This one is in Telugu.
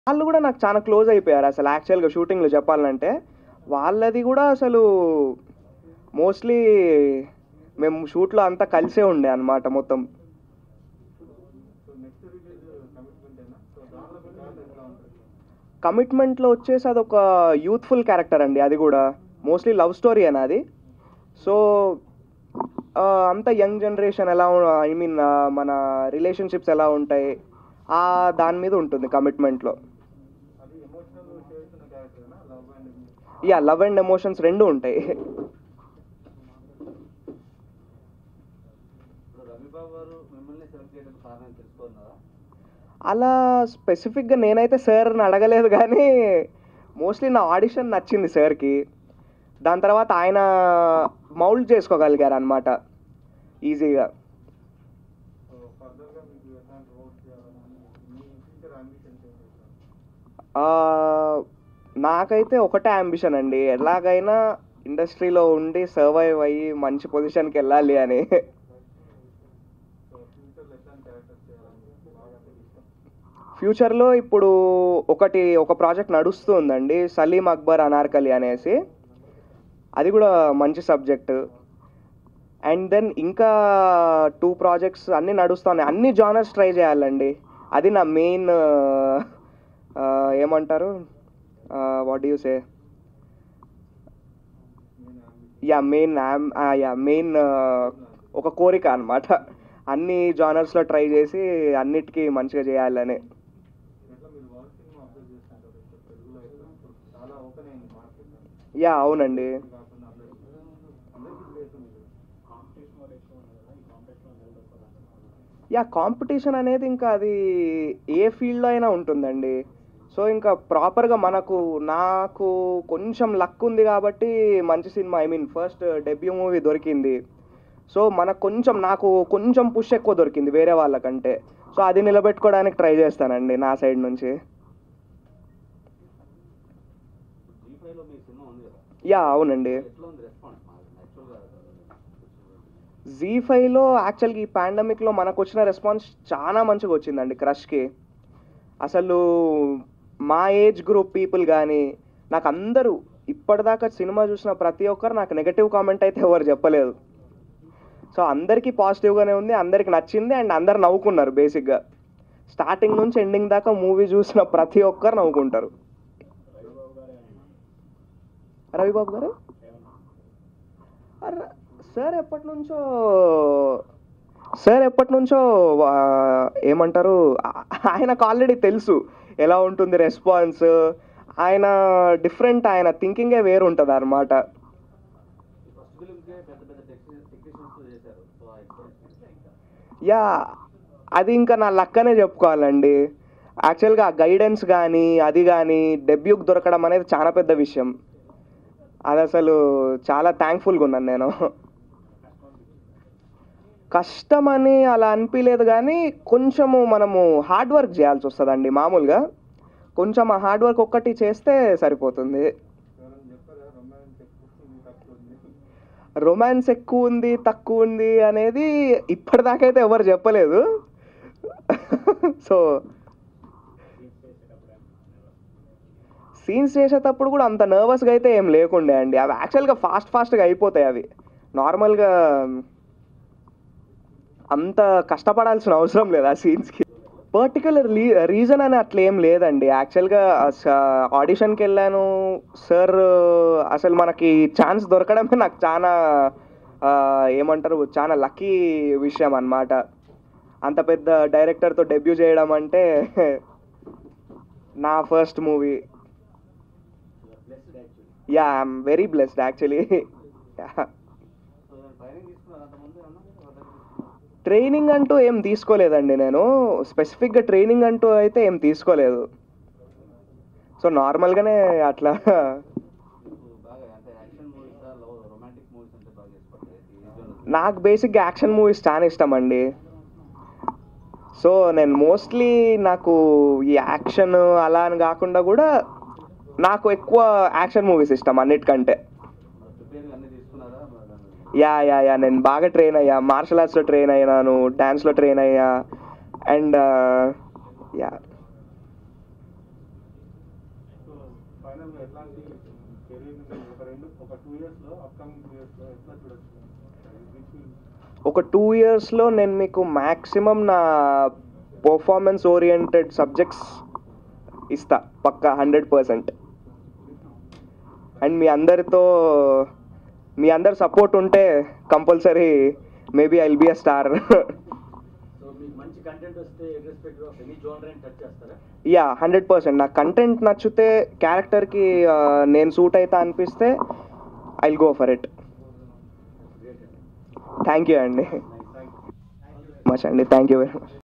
వాళ్ళు కూడా నాకు చాలా క్లోజ్ అయిపోయారు అసలు యాక్చువల్గా షూటింగ్లో చెప్పాలంటే వాళ్ళది కూడా అసలు మోస్ట్లీ మేము షూట్లో అంతా కలిసే ఉండే అనమాట మొత్తం కమిట్మెంట్లో వచ్చేసి అదొక యూత్ఫుల్ క్యారెక్టర్ అండి అది కూడా మోస్ట్లీ లవ్ స్టోరీ అని అది సో ఆ, అంత యంగ్ జనరేషన్ ఎలా ఐ మీన్ మన రిలేషన్షిప్స్ ఎలా ఉంటాయి ఆ దాని మీద ఉంటుంది కమిట్మెంట్లో యా లవ్ అండ్ ఎమోషన్స్ రెండు ఉంటాయి ఇప్పుడు రవిబాబు గారు మిమ్మల్ని సెలెక్ట్ చేయడానికి కారణం తెలుసుకున్నారా అలా స్పెసిఫిక్గా నేనైతే సార్ని అడగలేదు కానీ మోస్ట్లీ నా ఆడిషన్ నచ్చింది సార్కి దాని తర్వాత ఆయన మౌల్డ్ చేసుకోగలిగారు అనమాట ఈజీగా ఫర్దర్గా మీకు ఎట్లాంటి రోల్స్ చేయాలని మీ ఫ్యూచర్ అంబిషన్స్ ఏంటి ఆ, నాకైతే ఒకటే అంబిషన్ అండి ఎలాగైనా ఇండస్ట్రీలో ఉండి సర్వైవ్ అయ్యి మంచి పొజిషన్కి వెళ్ళాలి అని సో ఫ్యూచర్లో ఎట్లాంటి క్యారెక్టర్స్ చేయాలని బాగా ఇష్టం ఫ్యూచర్లో ఇప్పుడు ఒకటి ఒక ప్రాజెక్ట్ నడుస్తుందండి సలీం అక్బర్ అనార్కలి అనేసి అది కూడా మంచి సబ్జెక్ట్ అండ్ దెన్ ఇంకా టూ ప్రాజెక్ట్స్ అన్నీ నడుస్తున్నాయి అన్ని జానర్స్ ట్రై చేయాలండి అది నా మెయిన్ ఏమంటారు what you say yeah main yeah main ఒక కోరిక అనమాట అన్ని జానర్స్లో ట్రై చేసి అన్నిటికీ మంచిగా చేయాలని ఎట్లా మీరు వరల్డ్ సినిమా అబ్జర్వ్ చేస్తుంటారు ఇప్పుడు తెలుగులో అయితే ఇప్పుడు చాలా ఓపెన్ అయింది మార్కెట్ యా అవునండి కాకుండా అందరికీ అందరికీ ప్లేస్ ఉంది కాంపిటీషన్ కూడా ఎక్కువ ఉంది కదా ఈ కాంపిటీషన్ నిలబడుకోవాలి యా కాంపిటీషన్ అనేది ఇంకా అది ఏ ఫీల్డ్లో అయినా ఉంటుందండి సో ఇంకా ప్రాపర్గా మనకు నాకు కొంచెం లక్ ఉంది కాబట్టి మంచి cinema I mean first debut movie దొరికింది సో మనకు కొంచెం నాకు కొంచెం పుష్ ఎక్కువ దొరికింది వేరే వాళ్ళకంటే సో అది నిలబెట్టుకోవడానికి ట్రై చేస్తానండి నా సైడ్ నుంచి జీ ఫైవ్లో మీ సినిమా ఉంది కదా యా అవునండి ఎట్లా ఉంది రెస్పాన్స్ యాక్చువల్గా జీ ఫైవ్లో యాక్చువల్గా ఈ పాండమిక్లో మనకు వచ్చిన రెస్పాన్స్ చాలా మంచిగా వచ్చిందండి క్రష్కి అసలు మా ఏజ్ గ్రూప్ పీపుల్ కానీ నాకు అందరూ ఇప్పటిదాకా సినిమా చూసిన ప్రతి ఒక్కరు నాకు నెగటివ్ కామెంట్ అయితే ఎవరు చెప్పలేదు సో అందరికీ పాజిటివ్గానే ఉంది అందరికి నచ్చింది అండ్ అందరు నవ్వుకున్నారు బేసిక్గా స్టార్టింగ్ నుంచి ఎండింగ్ దాకా మూవీ చూసిన ప్రతి ఒక్కరు నవ్వుకుంటారు రవిబాబు గారు అర్ర, సార్ ఎప్పటి నుంచో సార్ ఎప్పటి నుంచో ఆ, ఏమంటారు ఆ- ఆయనకు ఆల్రెడీ తెలుసు ఎలా ఉంటుంది రెస్పాన్స్ ఆయన డిఫరెంట్ ఆయన థింకింగే వేరు ఉంటుంది అనమాట ఫస్ట్ ఫిలింకే పెద్ద పెద్ద టెక్నీషియన్స్ చేశారు సో ఆ ఎక్స్పీరియన్స్ యా అది ఇంకా నా లక్కనే చెప్పుకోవాలండి యాక్చువల్గా ఆ గైడెన్స్ కానీ అది కానీ డెబ్యూకి దొరకడం అనేది చాలా పెద్ద విషయం అది అసలు చాలా థ్యాంక్ఫుల్గా ఉన్నాను నేను కష్టమని అలా అనిపించలేదు కానీ కొంచెము మనము హార్డ్ వర్క్ చేయాల్సి వస్తుందండి మామూలుగా కొంచెం ఆ హార్డ్ వర్క్ ఒక్కటి చేస్తే సరిపోతుంది ఎవరైనా చెప్పారా రొమాన్స్ ఎక్కువ తక్కువ ఉంది రొమాన్స్ ఎక్కువ ఉంది తక్కువ ఉంది అనేది ఇప్పటిదాకైతే ఎవరు చెప్పలేదు సో సీన్స్ చేసేటప్పుడు కూడా అంత నర్వస్గా అయితే ఏం లేకుండే అండి అవి యాక్చువల్గా ఫాస్ట్ ఫాస్ట్గా అయిపోతాయి అవి నార్మల్గా అంత కష్టపడాల్సిన అవసరం లేదు ఆ సీన్స్కి పర్టికులర్ రీజన్ అని అట్లా ఏం లేదండి యాక్చువల్గా ఆడిషన్కి వెళ్ళాను సార్ అసలు మనకి ఛాన్స్ దొరకడమే నాకు చాలా ఆ, ఏమంటారు చాలా లక్కీ విషయం అన్నమాట అంత పెద్ద డైరెక్టర్తో డెబ్యూ చేయడం అంటే నా first movie blessed actually yeah I'm very blessed actually so training తీసుకున్నారు అంతకుముందు ఏమన్నా ట్రైనింగ్ అంటూ ఏం తీసుకోలేదండి నేను స్పెసిఫిక్గా ట్రైనింగ్ అంటూ అయితే ఏం తీసుకోలేదు సో నార్మల్గానే అట్లా మీకు బాగా అంటే action movies love romantic movies అంటే బాగా ఇష్టపడతాయి ఈ ఏజ్లో నాకు బేసిక్గా యాక్షన్ మూవీస్ చాలా ఇష్టం అండి సో నేను మోస్ట్లీ నాకు ఈ యాక్షన్ అలా అని కాకుండా కూడా నాకు ఎక్కువ యాక్షన్ మూవీస్ ఇష్టం అన్నిటికంటే ప్రిపేర్ అన్ని తీసుకున్నారా మరి దాన్ని యా యా యా నేను బాగా ట్రైన్ అయ్యా మార్షల్ ఆర్ట్స్లో ట్రైన్ అయ్యాను డ్యాన్స్లో ట్రైన్ అయ్యా అండ్ యా ఫైనల్గా ఎట్లాంటి కెరీర్ ఒక రెండు ఒక టూ ఇయర్స్లో అప్కమింగ్ టూ ఇయర్స్లో ఎట్లా చూడొచ్చు విచ్ విల్ ఒక టూ ఇయర్స్లో నేను మీకు మ్యాక్సిమం నా పర్ఫార్మెన్స్ ఓరియంటెడ్ సబ్జెక్ట్స్ ఇస్తా పక్కా హండ్రెడ్ పర్సెంట్ అండ్ మీ అందరితో మీ అందరి సపోర్ట్ ఉంటే compulsory maybe I will be a star so మీకు మంచి కంటెంట్ వస్తే irrespective of any genre touch చేస్తారా యా హండ్రెడ్ పర్సెంట్ నా కంటెంట్ నచ్చితే క్యారెక్టర్కి నేను సూట్ అవుతా అనిపిస్తే I will go for it great అండి థ్యాంక్ యూ అండి థ్యాంక్ యూ మచ్ అండి థ్యాంక్ యూ వెరీ మచ్